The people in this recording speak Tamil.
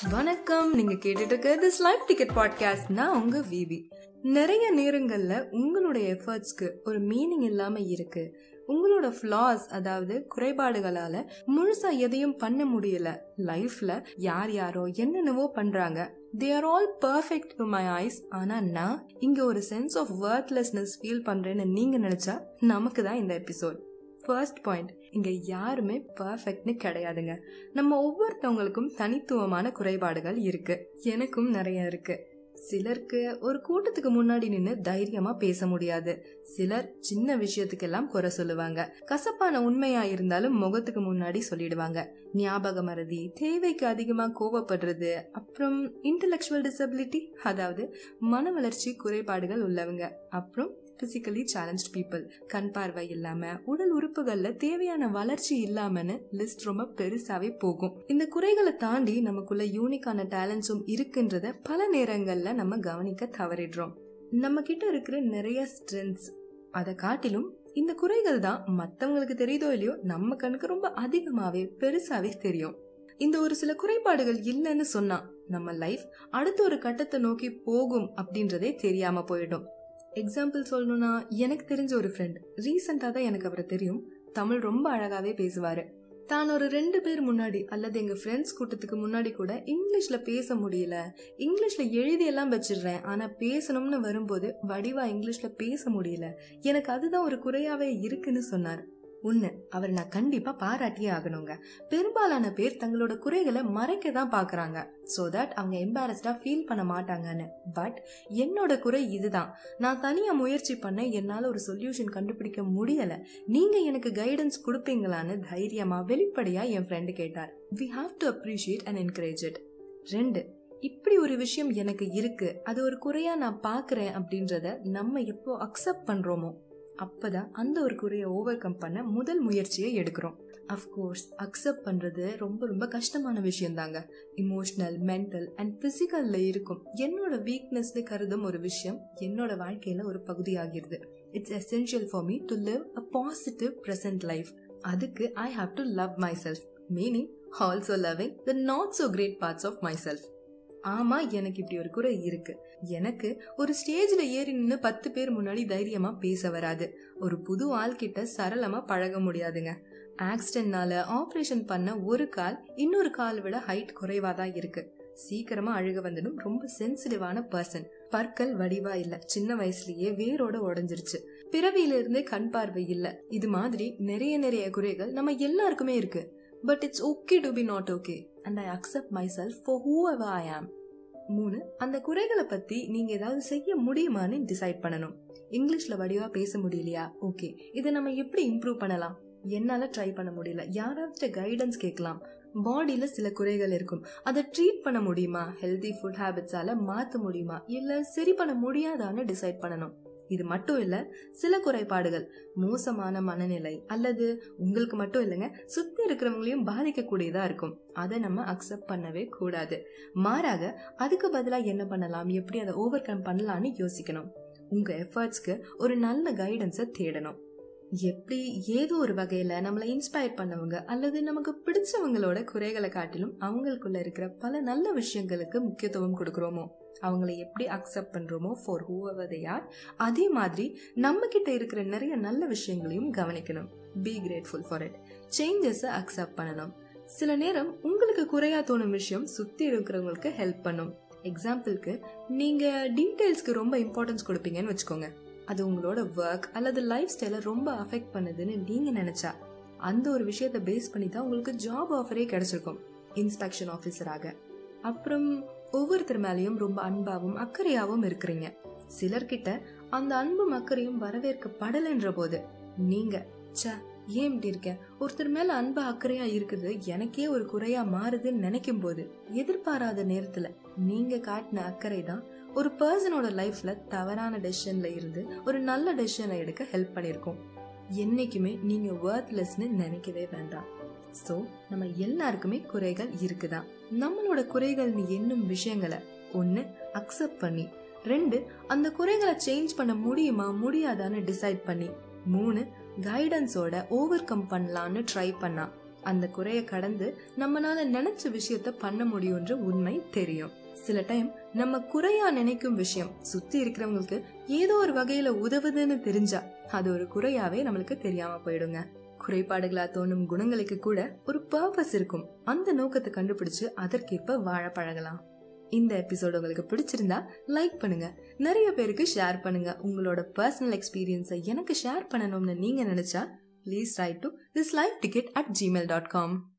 வணக்கம் நீங்க கேட்டுட்டு இருக்க திஸ் லைஃப் டிக்கெட் பாட்காஸ்ட் நான் உங்க விவி நிறைய நேரங்கள்ல உங்களுடைய எஃபர்ட்ஸ்க்கு ஒரு மீனிங் இல்லாம இருக்கு உங்களோட ஃப்ளாஸ் அதாவது குறைபாடுகளால முழுசா எதையும் பண்ண முடியல லைஃப்ல யார் யாரோ என்னென்னவோ பண்றாங்க they are all perfect to my eyes ஆனா நான் இங்க ஒரு சென்ஸ் ஆஃப் ஒர்த்லெஸ்னஸ் ஃபீல் பண்றேன்னு நீங்க நினைச்சா நமக்கு தான் இந்த எபிசோட் ஃபர்ஸ்ட் பாயிண்ட் இங்க யாருமே பர்ஃபெக்ட்னு கிடையாதுங்க நம்ம ஒவ்வொருத்தவங்களுக்கும் தனித்துவமான குறைபாடுகள் இருக்கு எனக்கும் நிறைய இருக்கு சிலருக்கு ஒரு கூட்டத்துக்கு முன்னாடி நின்று தைரியமா பேச முடியாது சிலர் சின்ன விஷயத்துக்கெல்லாம் குறை சொல்லுவாங்க கசப்பான உண்மையா இருந்தாலும் முகத்துக்கு முன்னாடி சொல்லிடுவாங்க ஞாபக மறதி தேவைக்கு அதிகமா கோவப்படுறது அப்புறம் இன்டலெக்சுவல் டிசபிலிட்டி அதாவது மன வளர்ச்சி குறைபாடுகள் உள்ளவங்க அப்புறம் பிசிக்கலி சேலஞ்ச் பீப்புள் கண் பார்வை இல்லாம உடல் உறுப்புகள்ல தேவையான வளர்ச்சி இல்லாமன்னு லிஸ்ட் ரொம்ப பெருசாவே போகும் இந்த குறைகளை தாண்டி நமக்குள்ள யூனிக்கான டேலண்ட்ஸும் இருக்குன்றத பல நேரங்கள்ல நம்ம கவனிக்க தவறிடுறோம் நம்ம கிட்ட இருக்கிற நிறைய ஸ்ட்ரென்த்ஸ் அதை காட்டிலும் இந்த குறைகள் தான் மத்தவங்களுக்கு தெரியுதோ இல்லையோ நம்ம கண்ணுக்கு ரொம்ப அதிகமாவே பெருசாவே தெரியும் இந்த ஒரு சில குறைபாடுகள் இல்லைன்னு சொன்னா நம்ம லைஃப் அடுத்த ஒரு கட்டத்தை நோக்கி போகும் அப்படின்றதே தெரியாம போயிடும் எக்ஸாம்பிள் சொல்லணும்னா எனக்கு தெரிஞ்ச ஒரு ஃப்ரெண்ட் ரீசெண்டாக தான் எனக்கு அவரை தெரியும் தமிழ் ரொம்ப அழகாவே பேசுவாரு தான் ஒரு ரெண்டு பேர் முன்னாடி அல்லது எங்க ஃப்ரெண்ட்ஸ் கூட்டத்துக்கு முன்னாடி கூட இங்கிலீஷ்ல பேச முடியல இங்கிலீஷ்ல எழுதி எல்லாம் வச்சிடுறேன் ஆனா பேசணும்னு வரும்போது வடிவா இங்கிலீஷ்ல பேச முடியல எனக்கு அதுதான் ஒரு குறையாவே இருக்குன்னு சொன்னார் ஒண்ணு அவர் நான் கண்டிப்பா பாராட்டியே ஆகணுங்க பெரும்பாலான பேர் தங்களோட குறைகளை மறைக்க தான் பாக்குறாங்க சோ தட் அவங்க எம்பாரஸ்டா ஃபீல் பண்ண மாட்டாங்கன்னு பட் என்னோட குறை இதுதான் நான் தனியா முயற்சி பண்ண என்னால ஒரு சொல்யூஷன் கண்டுபிடிக்க முடியல நீங்க எனக்கு கைடன்ஸ் கொடுப்பீங்களான்னு தைரியமா வெளிப்படையா என் ஃப்ரெண்டு கேட்டார் we have to appreciate and encourage it ரெண்டு இப்படி ஒரு விஷயம் எனக்கு இருக்கு அது ஒரு குறையா நான் பாக்குறேன் அப்படின்றத நம்ம எப்போ அக்செப்ட் பண்றோமோ அப்பதான் அந்த ஒரு குறையை ஓவர் கம் பண்ண முதல் முயற்சியை எடுக்கிறோம் அஃப்கோர்ஸ் அக்செப்ட் பண்றது ரொம்ப ரொம்ப கஷ்டமான விஷயம் தாங்க இமோஷனல் மென்டல் அண்ட் பிசிக்கல்ல இருக்கும் என்னோட வீக்னஸ்னு கருதும் ஒரு விஷயம் என்னோட வாழ்க்கையில ஒரு பகுதியாகிறது it's essential for me to live a positive present life அதுக்கு I have to love myself meaning also loving the not so great parts of myself ஆமா எனக்கு இப்படி ஒரு குறை இருக்கு எனக்கு ஒரு ஸ்டேஜ்ல ஏறி நின்று பத்து பேர் முன்னாடி தைரியமா பேச வராது ஒரு புது ஆள் கிட்ட சரளமா பழக முடியாதுங்க ஆக்சிடென்ட்னால ஆபரேஷன் பண்ண ஒரு கால் இன்னொரு கால் விட ஹைட் குறைவா தான் இருக்கு சீக்கிரமா அழுக வந்துடும் ரொம்ப சென்சிட்டிவான பர்சன் பற்கள் வடிவா இல்ல சின்ன வயசுலயே வேரோட உடஞ்சிருச்சு பிறவியில இருந்தே கண் பார்வை இல்ல இது மாதிரி நிறைய நிறைய குறைகள் நம்ம எல்லாருக்குமே இருக்கு but it's okay to be not okay and I accept myself for whoever I am மூணு அந்த குறைகளை பத்தி நீங்க ஏதாவது செய்ய முடியுமான்னு டிசைட் பண்ணணும் இங்கிலீஷ்ல வடிவா பேச முடியலையா ஓகே இதை நம்ம எப்படி இம்ப்ரூவ் பண்ணலாம் என்னால ட்ரை பண்ண முடியல யாராவது கைடன்ஸ் கேட்கலாம் பாடியில சில குறைகள் இருக்கும் அதை ட்ரீட் பண்ண முடியுமா ஹெல்தி ஃபுட் ஹேபிட்ஸால மாத்த முடியுமா இல்ல சரி பண்ண முடியாதான்னு டிசைட் பண்ணணும் இது மட்டும் இல்ல சில குறைபாடுகள் மோசமான மனநிலை அல்லது உங்களுக்கு மட்டும் இல்லைங்க சுத்தி இருக்கிறவங்களையும் பாதிக்கக்கூடியதா இருக்கும் அதை நம்ம அக்செப்ட் பண்ணவே கூடாது மாறாக அதுக்கு பதிலா என்ன பண்ணலாம் எப்படி அதை ஓவர் கம் பண்ணலாம்னு யோசிக்கணும் உங்க எஃபர்ட்ஸ்க்கு ஒரு நல்ல கைடன்ஸை தேடணும் எப்படி ஏதோ ஒரு வகையில நம்மளை இன்ஸ்பயர் பண்ணவங்க அல்லது நமக்கு பிடிச்சவங்களோட குறைகளை காட்டிலும் அவங்களுக்குள்ள இருக்கிற பல நல்ல விஷயங்களுக்கு முக்கியத்துவம் கொடுக்குறோமோ அவங்களை எப்படி அக்செப்ட் பண்றோமோ ஃபார் ஹூவர் தே ஆர் அதே மாதிரி நம்ம கிட்ட இருக்கிற நிறைய நல்ல விஷயங்களையும் கவனிக்கணும் பி கிரேட்ஃபுல் ஃபார் இட் சேஞ்சஸை அக்செப்ட் பண்ணணும் சில நேரம் உங்களுக்கு குறையா தோணும் விஷயம் சுத்தி இருக்கிறவங்களுக்கு ஹெல்ப் பண்ணும் எக்ஸாம்பிளுக்கு நீங்க டீடைல்ஸ்க்கு ரொம்ப இம்பார்ட்டன்ஸ் கொடுப்பீங்கன்னு வச்சுக்கோங்க அது உங்களோட ஒர்க் அல்லது லைஃப் ஸ்டைலை ரொம்ப அஃபெக்ட் பண்ணுதுன்னு நீங்க நினைச்சா அந்த ஒரு விஷயத்த பேஸ் பண்ணி தான் உங்களுக்கு ஜாப் ஆஃபரே கிடைச்சிருக்கும் இன்ஸ்பெக்ஷன் ஆஃபீஸராக அப்புறம் ஒவ்வொருத்தர் மேலேயும் ரொம்ப அன்பாவும் அக்கறையாவும் இருக்கிறீங்க சிலர்கிட்ட அந்த அன்பும் அக்கறையும் வரவேற்கப்படலைன்ற போது நீங்க ச ஏன் இப்படி இருக்கேன் ஒருத்தர் மேல அன்பு அக்கறையா இருக்குது எனக்கே ஒரு குறையா மாறுதுன்னு நினைக்கும் போது எதிர்பாராத நேரத்துல நீங்க காட்டின அக்கறை தான் ஒரு பர்சனோட லைஃப்ல தவறான டெசிஷன்ல இருந்து ஒரு நல்ல டெசிஷனை எடுக்க ஹெல்ப் பண்ணிருக்கோம் என்னைக்குமே நீங்க ஒர்த்லெஸ்னு நினைக்கவே வேண்டாம் ஸோ நம்ம எல்லாருக்குமே குறைகள் இருக்குதான் நம்மளோட குறைகள் நீ என்னும் விஷயங்களை ஒன்று அக்செப்ட் பண்ணி ரெண்டு அந்த குறைகளை சேஞ்ச் பண்ண முடியுமா முடியாதான்னு டிசைட் பண்ணி மூணு கைடன்ஸோட ஓவர் கம் பண்ணலான்னு ட்ரை பண்ணா அந்த குறைய கடந்து நம்மளால நினைச்ச விஷயத்த பண்ண முடியும்ன்ற உண்மை தெரியும் சில டைம் நம்ம குறையா நினைக்கும் விஷயம் சுத்தி இருக்கிறவங்களுக்கு ஏதோ ஒரு வகையில உதவுதுன்னு தெரிஞ்சா அது ஒரு குறையாவே நம்மளுக்கு தெரியாம போயிடுங்க குறைபாடுகளா தோணும் குணங்களுக்கு கூட ஒரு பர்பஸ் இருக்கும் அந்த நோக்கத்தை கண்டுபிடிச்சு அதற்கேற்ப வாழ பழகலாம் இந்த எபிசோட் உங்களுக்கு பிடிச்சிருந்தா லைக் பண்ணுங்க நிறைய பேருக்கு ஷேர் பண்ணுங்க உங்களோட பர்சனல் எக்ஸ்பீரியன்ஸை எனக்கு ஷேர் பண்ணணும்னு நீங்க நினைச்சா please write to this life ticket at Gmail dot com